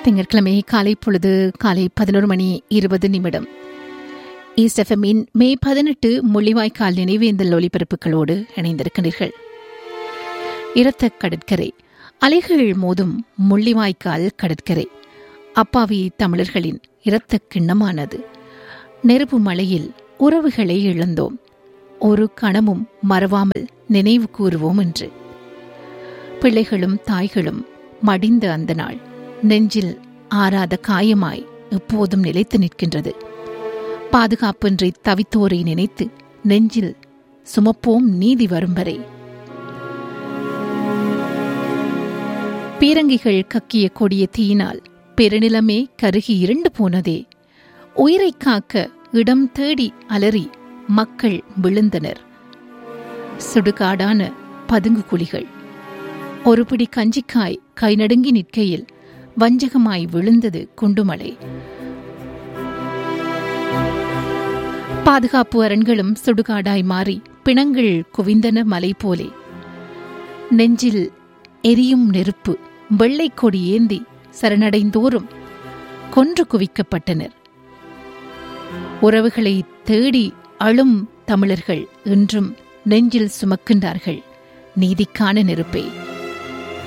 திங்கட்கிழமை காலை பொழுது காலை பதினோரு மணி இருபது நிமிடம் ஈஸ்ட் எஃப்எம்மின் மே பதினெட்டு முள்ளிவாய்க்கால் நினைவேந்தல் ஒலிபரப்புகளோடு இணைந்திருக்கிறீர்கள் இரத்த கடற்கரை அலைகள் மோதும் முள்ளிவாய்க்கால் கடற்கரை அப்பாவி தமிழர்களின் இரத்த கிண்ணமானது நெருப்பு மலையில் உறவுகளை இழந்தோம் ஒரு கணமும் மறவாமல் நினைவு கூறுவோம் என்று பிள்ளைகளும் தாய்களும் மடிந்த அந்த நாள் நெஞ்சில் ஆறாத காயமாய் எப்போதும் நிலைத்து நிற்கின்றது பாதுகாப்பின்றி தவித்தோரை நினைத்து நெஞ்சில் சுமப்போம் நீதி வரும் வரை பீரங்கிகள் கக்கிய கொடிய தீயினால் பெருநிலமே கருகி இருண்டு போனதே உயிரை காக்க இடம் தேடி அலறி மக்கள் விழுந்தனர் சுடுகாடான பதுங்கு குழிகள் ஒரு பிடி கஞ்சிக்காய் கை நடுங்கி நிற்கையில் வஞ்சகமாய் விழுந்தது குண்டுமலை பாதுகாப்பு அரண்களும் சுடுகாடாய் மாறி பிணங்கள் குவிந்தன மலை போலே நெஞ்சில் எரியும் நெருப்பு வெள்ளை கொடி ஏந்தி சரணடைந்தோறும் கொன்று குவிக்கப்பட்டனர் உறவுகளை தேடி அழும் தமிழர்கள் இன்றும் நெஞ்சில் சுமக்கின்றார்கள் நீதிக்கான நெருப்பை